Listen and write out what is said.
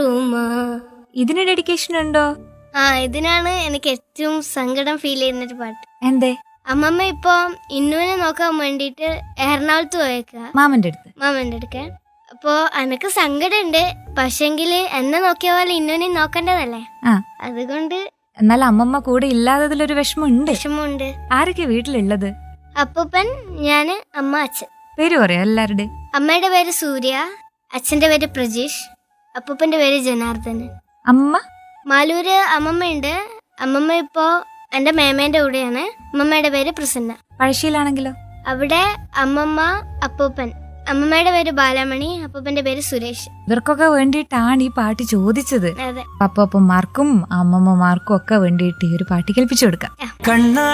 ഉമ്മാ. ഇതിന് ഡെഡിക്കേഷൻ ഉണ്ടോ ആ ഇതിനാണ് എനിക്ക് ഏറ്റവും സങ്കടം ഫീൽ ചെയ്യുന്നൊരു പാട്ട് എന്തേ അമ്മമ്മ ഇപ്പൊ ഇന്നുവിനെ നോക്കാൻ വേണ്ടിയിട്ട് എറണാകുളത്ത് പോയേക്കുക മാമന്റെ അടുത്ത് മാമന്റെ അടുക്കൽ അപ്പോ എനക്ക് സങ്കടമുണ്ട് പക്ഷെങ്കില് എന്നെ നോക്കിയ പോലെ ഇന്നുവിനെ നോക്കണ്ടതല്ലേ ആ അതുകൊണ്ട് എന്നാൽ അമ്മമ്മ കൂടെ ഇല്ലാത്തതിലൊരു വിഷമമുണ്ട് വിഷമമുണ്ട് ആരൊക്കെ വീട്ടിലുള്ളത് അപ്പൂപ്പൻ ഞാന് അമ്മ അച്ഛൻ പേര് പറയാം എല്ലാവരുടെ അമ്മയുടെ പേര് സൂര്യ അച്ഛന്റെ പേര് പ്രജീഷ് അപ്പൂപ്പന്റെ പേര് ജനാർദ്ദനൻ അമ്മ മാലൂര് അമ്മമ്മയുണ്ട് അമ്മമ്മ ഇപ്പോ എന്റെ മേമേന്റെ കൂടെയാണ് അമ്മമ്മയുടെ പേര് പ്രസന്ന പഴശ്ശിയിലാണെങ്കിലോ അവിടെ അമ്മമ്മ അപ്പൂപ്പൻ അമ്മമ്മയുടെ പേര് ബാലമണി അപ്പൂപ്പന്റെ പേര് സുരേഷ് ഇവർക്കൊക്കെ വേണ്ടിയിട്ടാണ് ഈ പാട്ട് ചോദിച്ചത് അതെ അപ്പൂപ്പന്മാർക്കും അമ്മമ്മമാർക്കും ഒക്കെ വേണ്ടിയിട്ട് ഈ ഒരു പാട്ട് കേൾപ്പിച്ചു കൊടുക്കാം കണ്ണാ